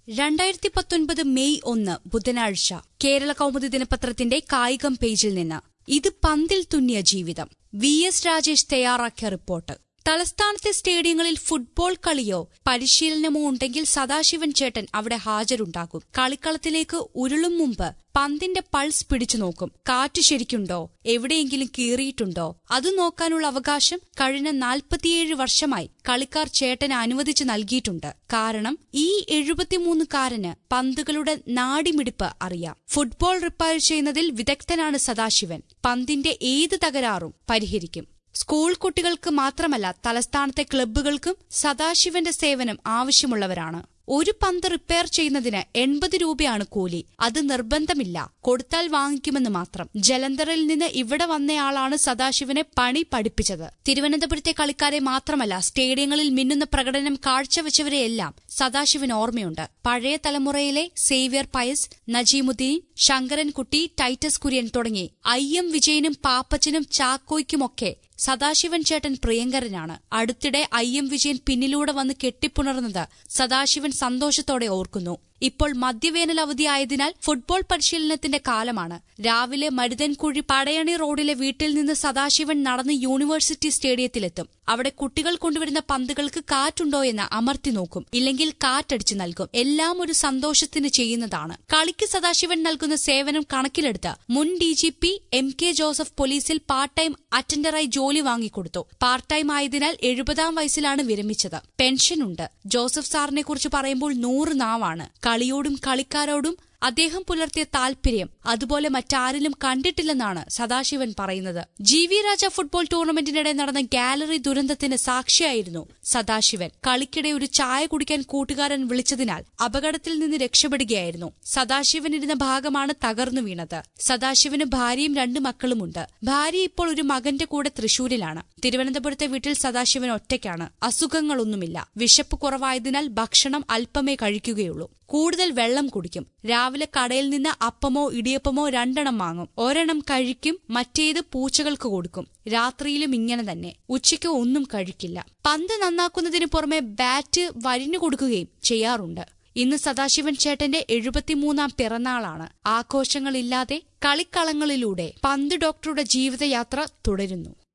രണ്ടായിരത്തി പത്തൊൻപത് മെയ് ഒന്ന് ബുധനാഴ്ച കേരള കൗമുദി ദിനപത്രത്തിന്റെ കായികം പേജിൽ നിന്ന് ഇത് പന്തിൽ തുന്നിയ ജീവിതം വി എസ് രാജേഷ് തയ്യാറാക്കിയ റിപ്പോർട്ട് തലസ്ഥാനത്തെ സ്റ്റേഡിയങ്ങളിൽ ഫുട്ബോൾ കളിയോ പരിശീലനമോ ഉണ്ടെങ്കിൽ സദാശിവൻ ചേട്ടൻ അവിടെ ഹാജരുണ്ടാകും കളിക്കളത്തിലേക്ക് ഉരുളും മുമ്പ് പന്തിന്റെ പൾസ് പിടിച്ചു നോക്കും കാറ്റ് ശരിക്കുണ്ടോ എവിടെയെങ്കിലും കീറിയിട്ടുണ്ടോ അത് നോക്കാനുള്ള അവകാശം കഴിഞ്ഞ നാൽപ്പത്തിയേഴ് വർഷമായി കളിക്കാർ ചേട്ടന് അനുവദിച്ചു നൽകിയിട്ടുണ്ട് കാരണം ഈ എഴുപത്തിമൂന്നുകാരന് പന്തുകളുടെ നാടിമിടിപ്പ് അറിയാം ഫുട്ബോൾ റിപ്പയർ ചെയ്യുന്നതിൽ വിദഗ്ധനാണ് സദാശിവൻ പന്തിന്റെ ഏത് തകരാറും പരിഹരിക്കും സ്കൂൾ കുട്ടികൾക്ക് മാത്രമല്ല തലസ്ഥാനത്തെ ക്ലബ്ബുകൾക്കും സദാശിവന്റെ സേവനം ആവശ്യമുള്ളവരാണ് ഒരു പന്ത് റിപ്പയർ ചെയ്യുന്നതിന് എൺപത് രൂപയാണ് കൂലി അത് നിർബന്ധമില്ല കൊടുത്താൽ വാങ്ങിക്കുമെന്ന് മാത്രം ജലന്ധറിൽ നിന്ന് ഇവിടെ വന്നയാളാണ് സദാശിവനെ പണി പഠിപ്പിച്ചത് തിരുവനന്തപുരത്തെ കളിക്കാരെ മാത്രമല്ല സ്റ്റേഡിയങ്ങളിൽ മിന്നുന്ന പ്രകടനം കാഴ്ചവെച്ചവരെയെല്ലാം സദാശിവൻ ഓർമ്മയുണ്ട് പഴയ തലമുറയിലെ സേവ്യർ പയസ് നജീമുദ്ദീൻ ശങ്കരൻകുട്ടി ടൈറ്റസ് കുര്യൻ തുടങ്ങി ഐ എം വിജയനും പാപ്പച്ചനും ചാക്കോയ്ക്കുമൊക്കെ സദാശിവൻ ചേട്ടൻ പ്രിയങ്കരനാണ് അടുത്തിടെ ഐ എം വിജയൻ പിന്നിലൂടെ വന്ന് കെട്ടിപ്പുണർന്നത് സദാശിവൻ സന്തോഷത്തോടെ ഓർക്കുന്നു ഇപ്പോൾ മധ്യവേനൽ അവധിയായതിനാൽ ഫുട്ബോൾ പരിശീലനത്തിന്റെ കാലമാണ് രാവിലെ മരുതൻകുഴി പടയണി റോഡിലെ വീട്ടിൽ നിന്ന് സദാശിവൻ നടന്ന് യൂണിവേഴ്സിറ്റി സ്റ്റേഡിയത്തിലെത്തും അവിടെ കുട്ടികൾ കൊണ്ടുവരുന്ന പന്തുകൾക്ക് കാറ്റുണ്ടോ എന്ന് അമർത്തി നോക്കും ഇല്ലെങ്കിൽ കാറ്റടിച്ചു നൽകും എല്ലാം ഒരു സന്തോഷത്തിന് ചെയ്യുന്നതാണ് കളിക്ക് സദാശിവൻ നൽകുന്ന സേവനം കണക്കിലെടുത്ത് മുൻ D G P M K Joseph പോലീസിൽ പാർട്ട് ടൈം അറ്റൻഡറായി ജോലി വാങ്ങിക്കൊടുത്തു പാർട്ട് ടൈം ആയതിനാൽ എഴുപതാം വയസ്സിലാണ് വിരമിച്ചത് പെൻഷനുണ്ട് ജോസഫ് സാറിനെ കുറിച്ച് പറയുമ്പോൾ നൂറ് നാവാണ് കളിയോടും കളിക്കാരോടും അദ്ദേഹം പുലർത്തിയ താൽപര്യം അതുപോലെ മറ്റാരിലും കണ്ടിട്ടില്ലെന്നാണ് സദാശിവൻ പറയുന്നത് ജി വി രാജ ഫുട്ബോൾ ടൂർണമെന്റിനിടെ നടന്ന ഗാലറി ദുരന്തത്തിന് സാക്ഷിയായിരുന്നു സദാശിവൻ കളിക്കിടെ ഒരു ചായ കുടിക്കാൻ കൂട്ടുകാരൻ വിളിച്ചതിനാൽ അപകടത്തിൽ നിന്ന് രക്ഷപ്പെടുകയായിരുന്നു സദാശിവൻ ഇരുന്ന ഭാഗമാണ് തകർന്നു വീണത് സദാശിവന് ഭാര്യയും രണ്ട് മക്കളുമുണ്ട് ഭാര്യ ഇപ്പോൾ ഒരു മകന്റെ കൂടെ തൃശൂരിലാണ് തിരുവനന്തപുരത്തെ വീട്ടിൽ സദാശിവൻ ഒറ്റയ്ക്കാണ് അസുഖങ്ങളൊന്നുമില്ല വിശപ്പ് കുറവായതിനാൽ ഭക്ഷണം അല്പമേ കഴിക്കുകയുള്ളൂ കൂടുതൽ വെള്ളം കുടിക്കും രാവിലെ കടയിൽ നിന്ന് അപ്പമോ ഇടിയപ്പമോ രണ്ടെണ്ണം വാങ്ങും ഒരെണ്ണം കഴിക്കും മറ്റേത് പൂച്ചകൾക്ക് കൊടുക്കും രാത്രിയിലും ഇങ്ങനെ തന്നെ ഉച്ചയ്ക്ക് ഒന്നും കഴിക്കില്ല പന്ത് നന്നാക്കുന്നതിന് പുറമെ ബാറ്റ് വരിഞ്ഞു കൊടുക്കുകയും ചെയ്യാറുണ്ട് ഇന്ന് സദാശിവൻ ചേട്ടന്റെ എഴുപത്തിമൂന്നാം പിറന്നാളാണ് ആഘോഷങ്ങളില്ലാതെ കളിക്കളങ്ങളിലൂടെ പന്ത് ഡോക്ടറുടെ ജീവിതയാത്ര തുടരുന്നു